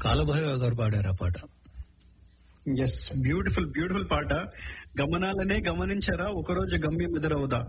కాలభైరవ గారు పాడారు ఆ పాట ఎస్ బ్యూటిఫుల్ బ్యూటిఫుల్ పాట గమనాలనే గమనించారా ఒకరోజు గమ్యం ఎదురవుదా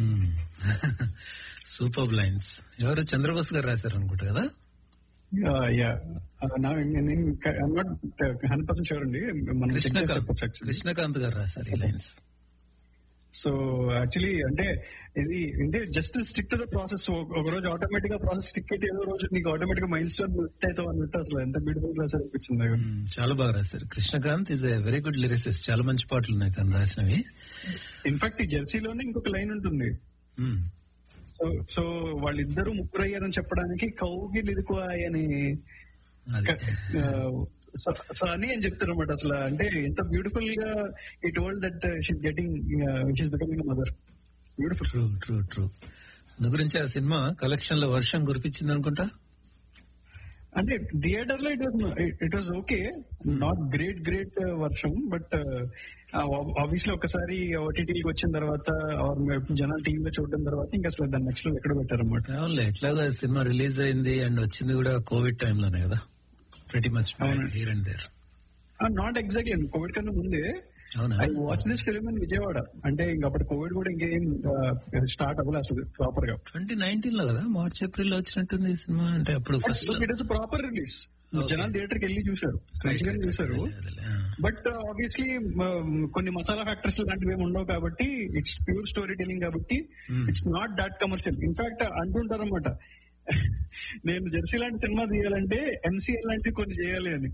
సూపర్ లైన్స్ ఎవరు చంద్రబోస్ గారు రాశారు అనుకుంటా కదా యా నేను నాట్ హండ్రెడ్ పర్సెంట్ షూర్ అండి మనం check చేసి చెప్పొచ్చు కృష్ణకాంత్ actually. కృష్ణకాంత్ గారు రాశారు ఈ లైన్స్ సో యాక్చువల్లీ అంటే ఇది అంటే just stick to the process ఒక రోజు ఆటోమేటిక్ గా ప్రాసెస్ స్టిక్ అయితే ఏదో రోజు నీకు ఆటోమేటిక్ గా మైల్ స్టోన్ హిట్ అవుతావు అన్నట్టు అసలు ఎంత బ్యూటిఫుల్ క్లాస్ అనిపించింది నాకు. మ్మ్, చాలా బాగా రాశారు Krishnakanth is a very good lyricist చాలా మంచి పాటలు ఉన్నాయి తను రాసినవి ఇన్ఫాక్ట్ ఈ జెర్సీలోనే ఇంకొక లైన్ ఉంటుంది మ్మ్. సో సో వాళ్ళిద్దరూ ముగ్గురు అయ్యారని చెప్పడానికి కౌగిల్ ఇరుకు అని అది సో సో అని అని చెప్తారు అనమాట అసలు అంటే ఎంత బ్యూటిఫుల్ గా it world that she's getting she's becoming mother beautiful true true true అందు గురించి ఆ సినిమా కలెక్షన్ లో వర్షం కురిపించింది అనుకుంటా అంటే థియేటర్ లో it was it was okay not great great వర్షం బట్ ఆబ్వియస్లీ ఒకసారి ఓటీటీకి వచ్చిన తర్వాత or జనాలు టీవీ లో చూడడం తర్వాత ఇంకా అసలు దాన్ని నెక్స్ట్ ఎక్కడ పెట్టారన్నమాట అవునులే ఎట్లాగా సినిమా రిలీజ్ అయింది అండ్ వచ్చింది కూడా కోవిడ్ టైంలోనే కదా ప్రతి మచ్ అవును. Here and there not exactly Covid కన్నా ముందే అవునా I watch this film in Vijayawada అంటే ఇంకా అప్పుడు కోవిడ్ కూడా ఇంకేం స్టార్ట్ అవ్వలేదు అసలు ప్రాపర్ గా ట్వంటీ నైన్టీన్ లో కదా మార్చ్ ఏప్రిల్ లో వచ్చినట్టుంది ఈ సినిమా అంటే అప్పుడు first it is proper release Okay. జనాలు థియేటర్ కి వెళ్ళి చూశారు మంచిగానే చూశారు బట్ ఆబ్వియస్లీ కొన్ని మసాలా ఫ్యాక్టర్స్ లాంటివి ఏమి ఉండవు కాబట్టి ఇట్స్ ప్యూర్ స్టోరీ టెలింగ్ కాబట్టి Hmm. It's not that commercial in fact అంటుంటారు అనమాట నేను జెర్సీ లాంటి సినిమా తీయాలంటే ఎంసీఎల్ లాంటివి కొన్ని చేయాలి అని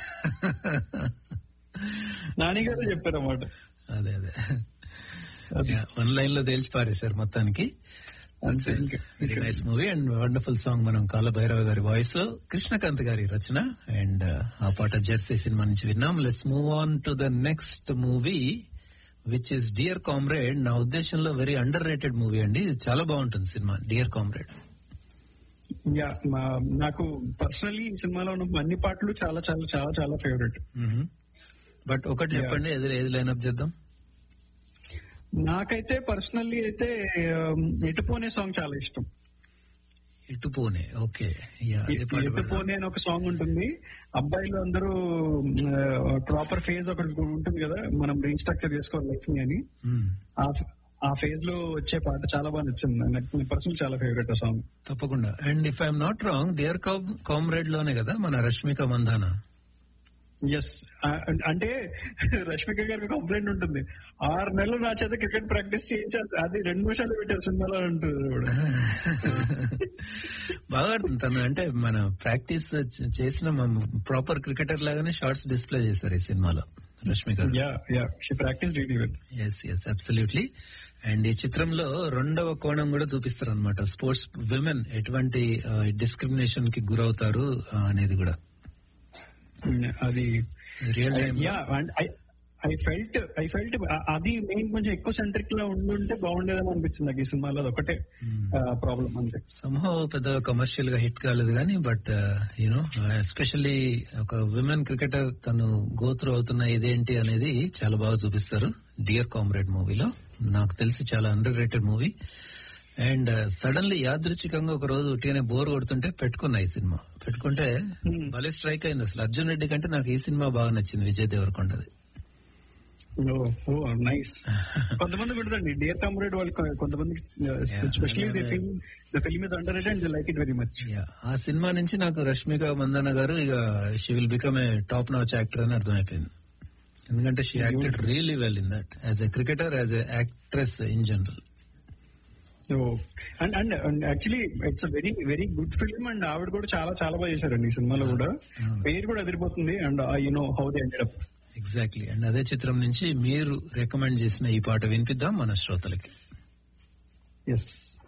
నాని గారు చెప్పారన్నమాట అదే అదే వన్ లైన్ లో తేల్చి పారేశారు మొత్తానికి అంతే ఇంకా. Very nice movie and wonderful song మనం కాలభైరవ గారి వాయిస్ లో కృష్ణకాంత్ గారి రచన అండ్ ఆ పాట జెర్సీ సినిమా నుంచి విన్నాం let's move on to the next movie which is Dear Comrade నా ఉద్దేశంలో వెరీ అండర్ రేటెడ్ మూవీ అండి ఇది చాలా బాగుంటుంది సినిమా డియర్ కామ్రేడ్ యా నాకు పర్సనలీ ఈ సినిమాలో ఉన్న అన్ని పాటలు చాలా చాలా చాలా చాలా ఫేవరెట్ బట్ ఒకటి Yeah. చెప్పండి ఏది ఏది లైన్అప్ చేద్దాం నాకైతే పర్సనల్లీ అయితే um, ఎటుపోనే సాంగ్ చాలా ఇష్టం ఇటు పోనే ఓకే యా అదే పాట పెడదాం. ఎటుపోనే అని ఒక సాంగ్ ఉంటుంది అబ్బాయిలు అందరూ ప్రాపర్ ఫేజ్ ఒకటి ఉంటుంది కదా మనం రీస్ట్రక్చర్ చేసుకోవాలి లైఫ్ ని అని మ్మ్. ఆ ఆ ఫేజ్ లో వచ్చే పాట చాలా బాగా నచ్చింది నాకు పర్సనల్ చాలా ఫేవరెట్ ఆ సాంగ్ తప్పకుండా and if I'm not wrong Dear Comrade లోనే కదా మన రష్మిక మందాన ఎస్ అంటే రష్మిక గారికి కంప్లైంట్ ఉంటుంది ఆరు నెలలు నా చేత క్రికెట్ ప్రాక్టీస్ చేయించాలి అది రెండు నిమిషాలు పెట్టారు సినిమాలో ఉంటుంది కూడా బాగా ఆడుతుంది తను అంటే మన ప్రాక్టీస్ చేసిన ప్రాపర్ క్రికెటర్ లాగానే షార్ట్స్ డిస్ప్లే చేశారు ఈ సినిమాలో Rashmika yeah yeah she practised well yes yes absolutely and ఈ చిత్రంలో రెండవ కోణం కూడా చూపిస్తారు అనమాట స్పోర్ట్స్ విమెన్ ఎటువంటి డిస్క్రిమినేషన్ కి గురవుతారు ఆ, అనేది కూడా అది real time yeah and I I felt I felt అది మెయిన్ కొంచెం ఎక్కువ సెంట్రిక్ లో ఉండుంటే బాగుండేదని అనిపించింది నాకు ఈ సినిమాలో అది ఒకటే ప్రాబ్లం అంతే సంహవ్ పెద్ద కమర్షియల్ గా హిట్ కాలేదు కానీ బట్ యూనో ఎస్పెషల్లీ ఒక విమెన్ క్రికెటర్ తను గోత్రు అవుతున్న ఇదేంటి అనేది చాలా బాగా చూపిస్తారు డియర్ కామ్రేడ్ మూవీలో నాకు తెలిసి చాలా underrated movie and suddenly యాదృచ్ఛికంగా ఒక రోజు ఉట్టిగానే బోర్ కొడుతుంటే పెట్టుకున్నా ఈ సినిమా పెట్టుకుంటే Hmm. భలే స్ట్రైక్ అయింది అసలు అర్జున్ రెడ్డి కంటే నాకు ఈ సినిమా బాగా నచ్చింది విజయ్ దేవరకొండది ఓ నైస్ కొంతమంది పెడతండి డియర్ కామ్రేడ్ వాళ్ళు కొ- కొంతమంది especially the film the film is under and they like it very much Yeah. ఆ సినిమా నుంచి నాకు రష్మిక మందన్న గారు ఇక she will become a top notch actor అని అర్థమైపోయింది ఎందుకంటే she acted really well in that as a cricketer as a actress in general and and and actually it's very very good film and ఆవిడ కూడా చాలా చాలా బాగా చేశారండి ఈ సినిమాలో కూడా అవును. పేరు కూడా అదిరిపోతుంది and you know how they ended up exactly and అదే చిత్రం నుంచి మీరు రికమెండ్ చేసిన ఈ పాట వినిపిద్దాం మన శ్రోతలకి ఎస్